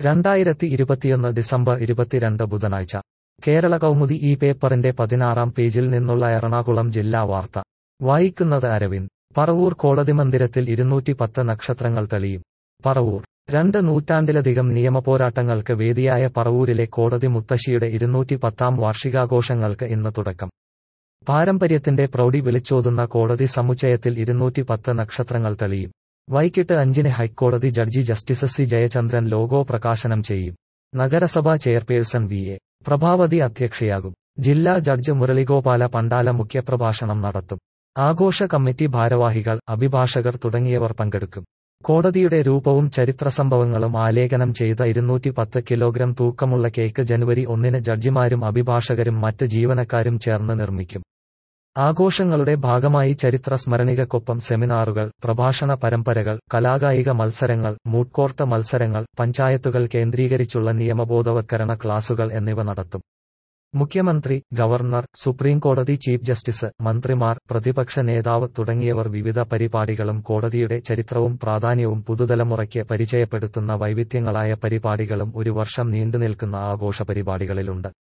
രണ്ടായിരത്തി ഇരുപത്തിയൊന്ന് ഡിസംബർ ഇരുപത്തിരണ്ട് ബുധനാഴ്ച കേരള കൗമുദി ഈ പേപ്പറിന്റെ പതിനാറാം പേജിൽ നിന്നുള്ള എറണാകുളം ജില്ലാ വാർത്ത വായിക്കുന്നത് അരവിന്ദ് പറവൂർ കോടതി മന്ദിരത്തിൽ ഇരുന്നൂറ്റി പത്ത് നക്ഷത്രങ്ങൾ തെളിയും പറവൂർ രണ്ട് നൂറ്റാണ്ടിലധികം നിയമപോരാട്ടങ്ങൾക്ക് വേദിയായ പറവൂരിലെ കോടതി മുത്തശ്ശിയുടെ ഇരുന്നൂറ്റി പത്താം വാർഷികാഘോഷങ്ങൾക്ക് ഇന്ന് തുടക്കം പാരമ്പര്യത്തിന്റെ പ്രൗഢി വിളിച്ചോതുന്ന കോടതി സമുച്ചയത്തിൽ ഇരുന്നൂറ്റി പത്ത് നക്ഷത്രങ്ങൾ തെളിയും വൈകിട്ട് അഞ്ചിന് ഹൈക്കോടതി ജഡ്ജി ജസ്റ്റിസ് സി ജയചന്ദ്രൻ ലോഗോ പ്രകാശനം ചെയ്യും നഗരസഭാ ചെയർപേഴ്സൺ വി എ പ്രഭാവതി അധ്യക്ഷയാകും ജില്ലാ ജഡ്ജ് മുരളിഗോപാല പണ്ടാല മുഖ്യപ്രഭാഷണം നടത്തും ആഘോഷ കമ്മിറ്റി ഭാരവാഹികൾ അഭിഭാഷകർ തുടങ്ങിയവർ പങ്കെടുക്കും കോടതിയുടെ രൂപവും ചരിത്രസംഭവങ്ങളും ആലേഖനം ചെയ്ത ഇരുന്നൂറ്റി പത്ത് കിലോഗ്രാം തൂക്കമുള്ള കേക്ക് ജനുവരി ഒന്നിന് ജഡ്ജിമാരും അഭിഭാഷകരും മറ്റ് ജീവനക്കാരും ചേർന്ന് നിർമ്മിക്കും ആഘോഷങ്ങളുടെ ഭാഗമായി ചരിത്ര സ്മരണികക്കൊപ്പം സെമിനാറുകൾ പ്രഭാഷണ പരമ്പരകൾ കലാകായിക മത്സരങ്ങൾ മൂട്ട്കോർട്ട് മത്സരങ്ങൾ പഞ്ചായത്തുകൾ കേന്ദ്രീകരിച്ചുള്ള നിയമബോധവത്കരണ ക്ലാസുകൾ എന്നിവ നടത്തും മുഖ്യമന്ത്രി ഗവർണർ സുപ്രീംകോടതി ചീഫ് ജസ്റ്റിസ് മന്ത്രിമാർ പ്രതിപക്ഷ നേതാവ് തുടങ്ങിയവർ വിവിധ പരിപാടികളും കോടതിയുടെ ചരിത്രവും പ്രാധാന്യവും പുതുതലമുറയ്ക്ക് പരിചയപ്പെടുത്തുന്ന വൈവിധ്യങ്ങളായ പരിപാടികളും ഒരു വർഷം നീണ്ടുനിൽക്കുന്ന ആഘോഷ പരിപാടികളിലുണ്ട്